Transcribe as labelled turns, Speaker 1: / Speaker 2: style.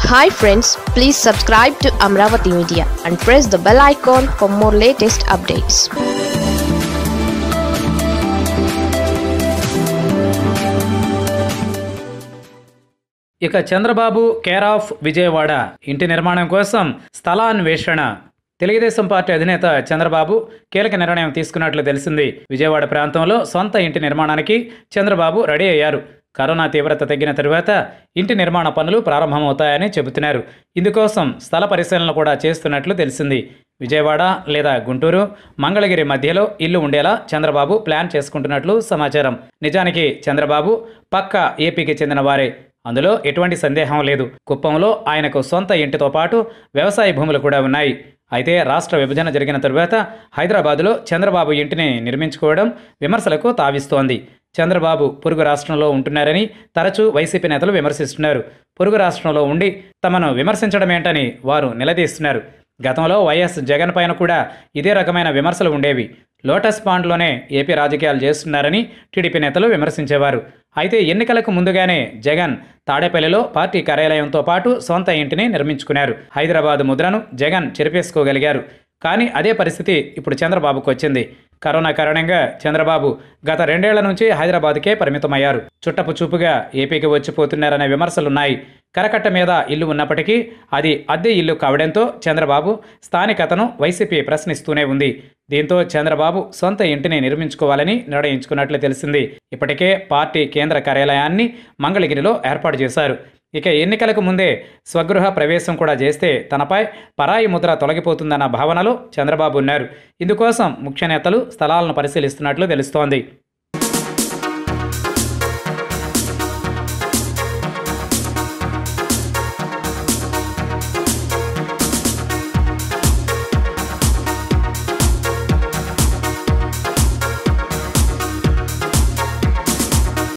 Speaker 1: hi friends please subscribe to Amaravati media and press the bell icon for more latest updates
Speaker 2: ఇక Chandrababu care of Vijayawada ఇంటి నిర్మాణం కోసం స్థలాన్వేషణ Telugu Desam party అధినేత చంద్రబాబు కీలక నిర్ణయం తీసుకున్నట్లు తెలిసింది విజయవాడ ప్రాంతంలో సొంత ఇంటి నిర్మాణానికి చంద్రబాబు రెడీ అయ్యారు కరోనా తీవ్రత తగ్గిన తరువాత ఇంటి నిర్మాణ పనులు ప్రారంభమవుతాయని చెబుతున్నారు ఇందుకోసం స్థల పరిశీలన కూడా చేస్తున్నట్లు తెలిసింది విజయవాడ లేదా గుంటూరు మంగళగిరి మధ్యలో ఇల్లు ఉండేలా చంద్రబాబు ప్లాన్ చేసుకుంటున్నట్లు సమాచారం నిజానికి చంద్రబాబు పక్క ఏపీకి చెందిన వారే అందులో ఎటువంటి సందేహం లేదు కుప్పంలో ఆయనకు సొంత ఇంటితో పాటు వ్యవసాయ భూములు కూడా ఉన్నాయి అయితే రాష్ట్ర విభజన జరిగిన తరువాత హైదరాబాదులో చంద్రబాబు ఇంటిని నిర్మించుకోవడం విమర్శలకు తావిస్తోంది చంద్రబాబు పొరుగు రాష్ట్రంలో ఉంటున్నారని తరచూ వైసీపీ నేతలు విమర్శిస్తున్నారు పొరుగు రాష్ట్రంలో ఉండి తమను విమర్శించడమేంటని వారు నిలదీస్తున్నారు గతంలో వైఎస్ జగన్ పైన కూడా ఇదే రకమైన విమర్శలు ఉండేవి లోటస్ పాండ్లోనే ఏపీ రాజకీయాలు చేస్తున్నారని టీడీపీ నేతలు విమర్శించేవారు అయితే ఎన్నికలకు ముందుగానే జగన్ తాడేపల్లిలో పార్టీ కార్యాలయంతో పాటు సొంత ఇంటిని నిర్మించుకున్నారు హైదరాబాద్ ముద్రను జగన్ చెరిపేసుకోగలిగారు కానీ అదే పరిస్థితి ఇప్పుడు చంద్రబాబుకు వచ్చింది కరోనా కారణంగా చంద్రబాబు గత రెండేళ్ల నుంచి హైదరాబాద్కే పరిమితమయ్యారు చుట్టపు చూపుగా ఏపీకి వచ్చిపోతున్నారనే విమర్శలున్నాయి కరకట్ట మీద ఇల్లు ఉన్నప్పటికీ అది అద్దె ఇల్లు కావడంతో చంద్రబాబు స్థానికతను వైసీపీ ప్రశ్నిస్తూనే ఉంది దీంతో చంద్రబాబు సొంత ఇంటిని నిర్మించుకోవాలని నిర్ణయించుకున్నట్లు తెలిసింది ఇప్పటికే పార్టీ కేంద్ర కార్యాలయాన్ని మంగళగిరిలో ఏర్పాటు చేశారు ఇక ఎన్నికలకు ముందే స్వగృహ ప్రవేశం కూడా చేస్తే తనపై పరాయి ముద్ర తొలగిపోతుందన్న భావనలో చంద్రబాబు ఉన్నారు ఇందుకోసం ముఖ్య నేతలు స్థలాలను పరిశీలిస్తున్నట్లు తెలుస్తోంది